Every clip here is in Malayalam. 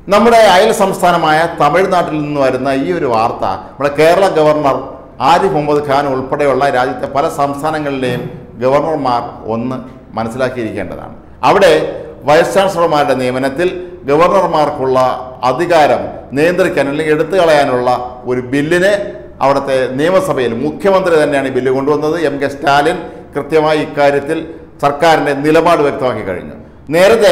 നമ്മുടെ അയൽ സംസ്ഥാനമായ തമിഴ്നാട്ടിൽ നിന്ന് വരുന്ന ഈ ഒരു വാർത്ത നമ്മുടെ കേരള ഗവർണർ ആരിഫ് മുഹമ്മദ് ഖാൻ ഉൾപ്പെടെയുള്ള രാജ്യത്തെ പല സംസ്ഥാനങ്ങളിലെയും ഗവർണർമാർ ഒന്ന് മനസ്സിലാക്കിയിരിക്കേണ്ടതാണ് അവിടെ വൈസ് ചാൻസലർമാരുടെ നിയമനത്തിൽ ഗവർണർമാർക്കുള്ള അധികാരം നിയന്ത്രിക്കാൻ അല്ലെങ്കിൽ എടുത്തു കളയാനുള്ള ഒരു ബില്ലിന് അവിടുത്തെ നിയമസഭയിൽ മുഖ്യമന്ത്രി തന്നെയാണ് ഈ ബില്ല് കൊണ്ടുവന്നത് എം കെ സ്റ്റാലിൻ കൃത്യമായി ഇക്കാര്യത്തിൽ സർക്കാരിൻ്റെ നിലപാട് വ്യക്തമാക്കി കഴിഞ്ഞു നേരത്തെ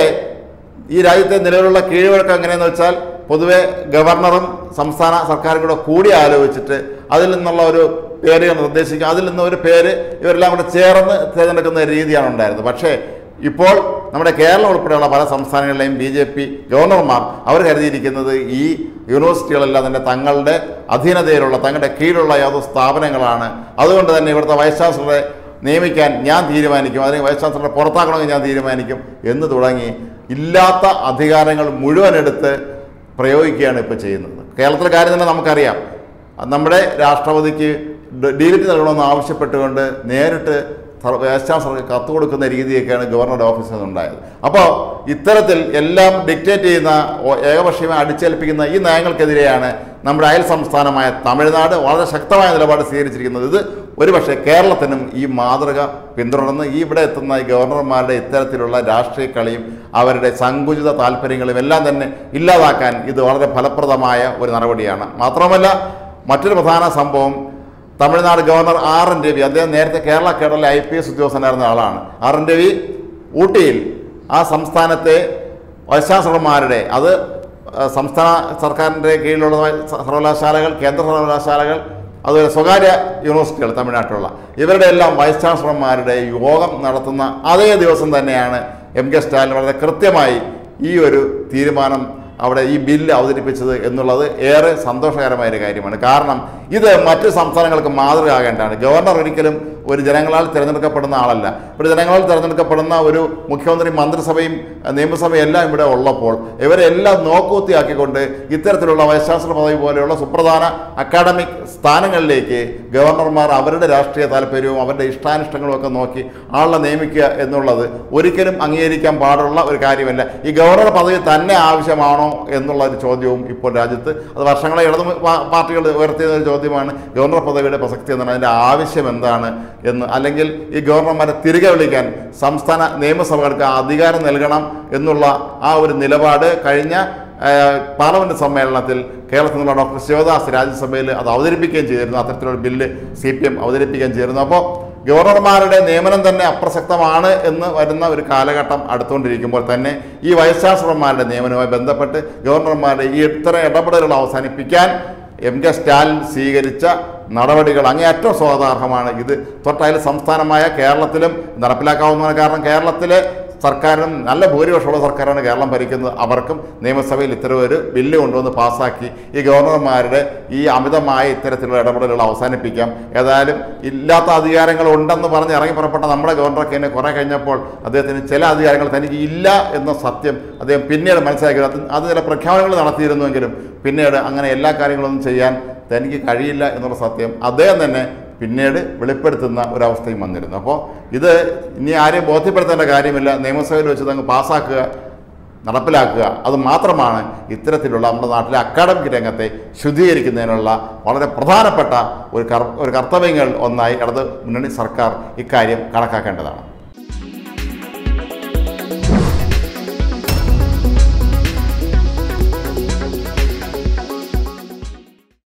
ഈ രാജ്യത്തെ നിലവിലുള്ള കീഴ്വഴക്കം എങ്ങനെയെന്ന് വെച്ചാൽ പൊതുവെ ഗവർണറും സംസ്ഥാന സർക്കാരും കൂടെ കൂടി ആലോചിച്ചിട്ട് അതിൽ നിന്നുള്ള ഒരു പേര് നിർദ്ദേശിക്കും അതിൽ നിന്ന് ഒരു പേര് ഇവരെല്ലാം കൂടെ ചേർന്ന് തിരഞ്ഞെടുക്കുന്ന രീതിയാണ് ഉണ്ടായിരുന്നത് പക്ഷേ ഇപ്പോൾ നമ്മുടെ കേരളം ഉൾപ്പെടെയുള്ള പല സംസ്ഥാനങ്ങളിലെയും ബി ജെ പി ഗവർണർമാർ അവർ കരുതിയിരിക്കുന്നത് ഈ യൂണിവേഴ്സിറ്റികളെല്ലാം തന്നെ തങ്ങളുടെ അധീനതയിലുള്ള തങ്ങളുടെ കീഴിലുള്ള യാതൊരു സ്ഥാപനങ്ങളാണ് അതുകൊണ്ട് തന്നെ ഇവിടുത്തെ വൈസ് ചാൻസലറെ നിയമിക്കാൻ ഞാൻ തീരുമാനിക്കും അതിന് വൈസ് ചാൻസലറെ പുറത്താക്കണമെങ്കിൽ ഞാൻ തീരുമാനിക്കും എന്ന് തുടങ്ങി ഇല്ലാത്ത അധികാരങ്ങൾ മുഴുവൻ എടുത്ത് പ്രയോഗിക്കുകയാണ് ഇപ്പോൾ ചെയ്യുന്നത് കേരളത്തിലെ കാര്യം തന്നെ നമുക്കറിയാം നമ്മുടെ രാഷ്ട്രപതിക്ക് ഡിലിറ്റ് നൽകണമെന്ന് ആവശ്യപ്പെട്ടുകൊണ്ട് നേരിട്ട് സർ- വൈസ് ചാൻസലർക്ക് കത്ത് കൊടുക്കുന്ന രീതിയൊക്കെയാണ് ഗവർണറുടെ ഓഫീസിൽ നിന്നുണ്ടായത് അപ്പോൾ ഇത്തരത്തിൽ എല്ലാം ഡിക്റ്റേറ്റ് ചെയ്യുന്ന ഓ- ഏകപക്ഷീയമായി അടിച്ചേൽപ്പിക്കുന്ന ഈ നയങ്ങൾക്കെതിരെയാണ് നമ്മുടെ അയൽ സംസ്ഥാനമായ തമിഴ്നാട് വളരെ ശക്തമായ നിലപാട് സ്വീകരിച്ചിരിക്കുന്നത് ഇത് ഒരുപക്ഷെ കേരളത്തിനും ഈ മാതൃക പിന്തുടർന്ന് ഈ ഇവിടെ എത്തുന്ന ഈ ഗവർണർമാരുടെ ഇത്തരത്തിലുള്ള രാഷ്ട്രീയ കളിയും അവരുടെ സങ്കുചിത താല്പര്യങ്ങളും എല്ലാം തന്നെ ഇല്ലാതാക്കാൻ ഇത് വളരെ ഫലപ്രദമായ ഒരു നടപടിയാണ് മാത്രമല്ല മറ്റൊരു പ്രധാന സംഭവം Tamil Nadu governor R N Ravi അദ്ദേഹം നേരത്തെ Kerala Kerala I P S ഉദ്യോഗസ്ഥനായിരുന്ന ആളാണ് ആർ എൻ രവി ഊട്ടിയിൽ ആ സംസ്ഥാനത്തെ വൈസ് ചാൻസലർമാരുടെ അത് ആ, സംസ്ഥാന സർക്കാരിൻ്റെ കീഴിലുള്ള സർവകലാശാലകൾ കേന്ദ്ര സർവകലാശാലകൾ അതുപോലെ സ്വകാര്യ യൂണിവേഴ്സിറ്റികൾ തമിഴ്നാട്ടിലുള്ള ഇവരുടെ എല്ലാം വൈസ് ചാൻസലർമാരുടെ യോഗം നടത്തുന്ന അതേ ദിവസം തന്നെയാണ് എം കെ സ്റ്റാലിൻ വളരെ കൃത്യമായി ഈ ഒരു തീരുമാനം അവിടെ ഈ ബില്ല് അവതരിപ്പിച്ചത് എന്നുള്ളത് ഏറെ സന്തോഷകരമായ ഒരു കാര്യമാണ് കാരണം ഇത് മറ്റ് സംസ്ഥാനങ്ങൾക്ക് മാതൃകയാകേണ്ടതാണ് ഗവർണർ ഒരിക്കലും ഒരു ജനങ്ങളാൽ തിരഞ്ഞെടുക്കപ്പെടുന്ന ആളല്ല ഇവിടെ ജനങ്ങളാൽ തിരഞ്ഞെടുക്കപ്പെടുന്ന ഒരു മുഖ്യമന്ത്രി മന്ത്രിസഭയും അഹ് നിയമസഭയും എല്ലാം ഇവിടെ ഉള്ളപ്പോൾ ഇവരെല്ലാം നോക്കൂത്തിയാക്കിക്കൊണ്ട് ഇത്തരത്തിലുള്ള വൈസ് ചാൻസലർ പദവി പോലെയുള്ള സുപ്രധാന അക്കാഡമിക് സ്ഥാനങ്ങളിലേക്ക് ഗവർണർമാർ അവരുടെ രാഷ്ട്രീയ താല്പര്യവും അവരുടെ ഇഷ്ടാനിഷ്ടങ്ങളും ഒക്കെ നോക്കി ആളെ നിയമിക്കുക എന്നുള്ളത് ഒരിക്കലും അംഗീകരിക്കാൻ പാടുള്ള ഒരു കാര്യമല്ല ഈ ഗവർണർ പദവി തന്നെ ആവശ്യമാണോ എന്നുള്ള ഒരു ചോദ്യവും ഇപ്പോൾ രാജ്യത്ത് അത് വർഷങ്ങളെ ഇടതു പാ- പാർട്ടികൾ ഉയർത്തിയ ഒരു ചോദ്യമാണ് ഗവർണർ പദവിയുടെ പ്രസക്തി എന്താണ് അതിൻ്റെ ആവശ്യം എന്താണ് എന്ന് അല്ലെങ്കിൽ ഈ ഗവർണർമാരെ തിരികെ വിളിക്കാൻ സംസ്ഥാന നിയമസഭകൾക്ക് അധികാരം നൽകണം എന്നുള്ള ആ ഒരു നിലപാട് കഴിഞ്ഞ ഏഹ്, പാർലമെന്റ് സമ്മേളനത്തിൽ കേരളത്തിൽ നിന്നുള്ള ഡോക്ടർ ശിവദാസ് രാജ്യസഭയിൽ അത് അവതരിപ്പിക്കുകയും ചെയ്തിരുന്നു അത്തരത്തിലൊരു ബില്ല് സി പി എം അവതരിപ്പിക്കുകയും ചെയ്തിരുന്നു അപ്പോൾ ഗവർണർമാരുടെ നിയമനം തന്നെ അപ്രസക്തമാണ് എന്ന് വരുന്ന ഒരു കാലഘട്ടം അടുത്തുകൊണ്ടിരിക്കുമ്പോൾ തന്നെ ഈ വൈസ് ചാൻസലർമാരുടെ നിയമനവുമായി ബന്ധപ്പെട്ട് ഗവർണർമാരുടെ ഈ ഇത്തരം ഇടപെടലുകൾ അവസാനിപ്പിക്കാൻ എം കെ സ്റ്റാലിൻ സ്വീകരിച്ച നടപടികൾ അങ്ങേയറ്റം സ്വാഗതാർഹമാണ് ഇത് തൊട്ടതിൽ സംസ്ഥാനമായ കേരളത്തിലും നടപ്പിലാക്കാവുന്നതാണ് കാരണം കേരളത്തിലെ സർക്കാരിനും നല്ല ഭൂരിപക്ഷമുള്ള സർക്കാരാണ് കേരളം ഭരിക്കുന്നത് അവർക്കും നിയമസഭയിൽ ഇത്തരം ഒരു ബില്ല് കൊണ്ടുവന്ന് പാസ്സാക്കി ഈ ഗവർണർമാരുടെ ഈ അമിതമായ ഇത്തരത്തിലുള്ള ഇടപെടലുകൾ അവസാനിപ്പിക്കാം ഏതായാലും ഇല്ലാത്ത അധികാരങ്ങൾ ഉണ്ടെന്ന് പറഞ്ഞ് ഇറങ്ങി പുറപ്പെട്ട നമ്മുടെ ഗവർണർക്ക് തന്നെ കുറേ കഴിഞ്ഞപ്പോൾ അദ്ദേഹത്തിന് ചില അധികാരങ്ങൾ തനിക്ക് ഇല്ല എന്ന സത്യം അദ്ദേഹം പിന്നീട് മനസ്സിലാക്കി അത് അത് ചില പ്രഖ്യാപനങ്ങൾ നടത്തിയിരുന്നുവെങ്കിലും പിന്നീട് അങ്ങനെ എല്ലാ കാര്യങ്ങളൊന്നും ചെയ്യാൻ തനിക്ക് കഴിയില്ല എന്നുള്ള സത്യം അദ്ദേഹം തന്നെ പിന്നീട് വെളിപ്പെടുത്തുന്ന ഒരവസ്ഥയും വന്നിരുന്നു അപ്പോൾ ഇത് ഇനി ആരെയും ബോധ്യപ്പെടുത്തേണ്ട കാര്യമില്ല നിയമസഭയിൽ വെച്ച് അങ്ങ് പാസ്സാക്കുക നടപ്പിലാക്കുക അത് മാത്രമാണ് ഇത്തരത്തിലുള്ള നമ്മുടെ നാട്ടിലെ അക്കാഡമിക് രംഗത്തെ ശുദ്ധീകരിക്കുന്നതിനുള്ള വളരെ പ്രധാനപ്പെട്ട ഒരു കർ ഒരു കർത്തവ്യങ്ങൾ ഒന്നായി ഇടത് മുന്നണി സർക്കാർ ഇക്കാര്യം കണക്കാക്കേണ്ടതാണ്